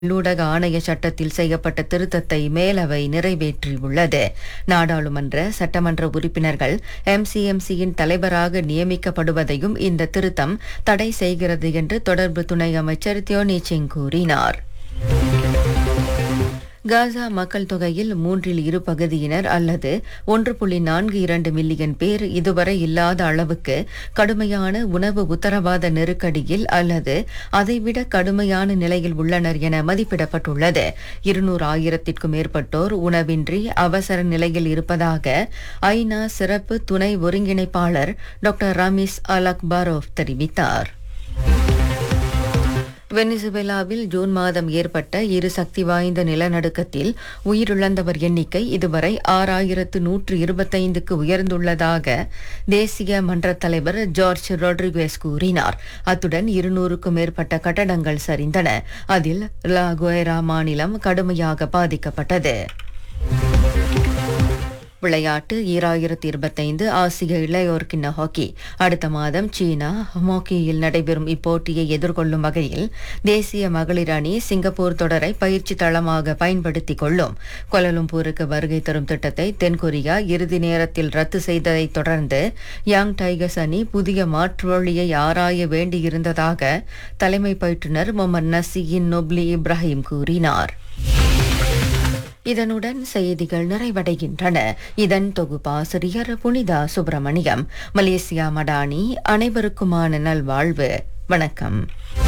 உள்ளூடக ஆணைய சட்டத்தில் செய்யப்பட்ட திருத்தத்தை மேலவை நிறைவேற்றியுள்ளது நாடாளுமன்ற சட்டமன்ற உறுப்பினர்கள் எம்சிஎம்சியின் தலைவராக நியமிக்கப்படுவதையும் இந்த திருத்தம் தடை செய்கிறது என்று தொடர்பு துணை அமைச்சர் தியோனி சிங் கூறினார் காசா மக்கள் தொகையில் மூன்றில் இரு பகுதியினர் அல்லது ஒன்று புள்ளி நான்கு இரண்டு மில்லியன் பேர் இதுவரை இல்லாத அளவுக்கு கடுமையான உணவு உத்தரவாத நெருக்கடியில் அல்லது அதைவிட கடுமையான நிலையில் உள்ளனர் என மதிப்பிடப்பட்டுள்ளது இருநூறு ஆயிரத்திற்கும் மேற்பட்டோர் உணவின்றி அவசர நிலையில் இருப்பதாக ஐநா சிறப்பு துணை ஒருங்கிணைப்பாளர் டாக்டர் ரமீஸ் அல் அக்பாரோவ் தெரிவித்தார் வெனிசுவேலாவில் ஜூன் மாதம் ஏற்பட்ட இரு சக்தி வாய்ந்த நிலநடுக்கத்தில் உயிரிழந்தவர் எண்ணிக்கை இதுவரை ஆறாயிரத்து நூற்று இருபத்தைந்துக்கு உயர்ந்துள்ளதாக தேசிய மன்றத் தலைவர் ஜார்ஜ் ரொட்ரிகேஸ் கூறினார் அத்துடன் இருநூறுக்கும் மேற்பட்ட கட்டடங்கள் சரிந்தன அதில் லா குவேரா மாநிலம் கடுமையாக பாதிக்கப்பட்டது விளையாட்டு ஈராயிரத்தி இருபத்தைந்து ஆசிய இளையோர் கிண்ண ஹாக்கி அடுத்த மாதம் சீனா ஹாக்கியில் நடைபெறும் இப்போட்டியை எதிர்கொள்ளும் வகையில் தேசிய மகளிர் அணி சிங்கப்பூர் தொடரை பயிற்சி தளமாக பயன்படுத்திக் கொள்ளும் கோலலம்பூருக்கு வருகை தரும் திட்டத்தை தென்கொரியா இறுதி நேரத்தில் ரத்து செய்ததைத் தொடர்ந்து யங் டைகர்ஸ் அணி புதிய மாற்று வழியை ஆராய வேண்டியிருந்ததாக தலைமை பயிற்றுனர் முகமது நசீன் நொப்லி இப்ராஹிம் கூறினார் இதனுடன் செய்திகள் நிறைவடைகின்றன இதன் தொகுப்பாசிரியர் புனிதா சுப்பிரமணியம் மலேசியா மடானி அனைவருக்குமான நல்வாழ்வு வணக்கம்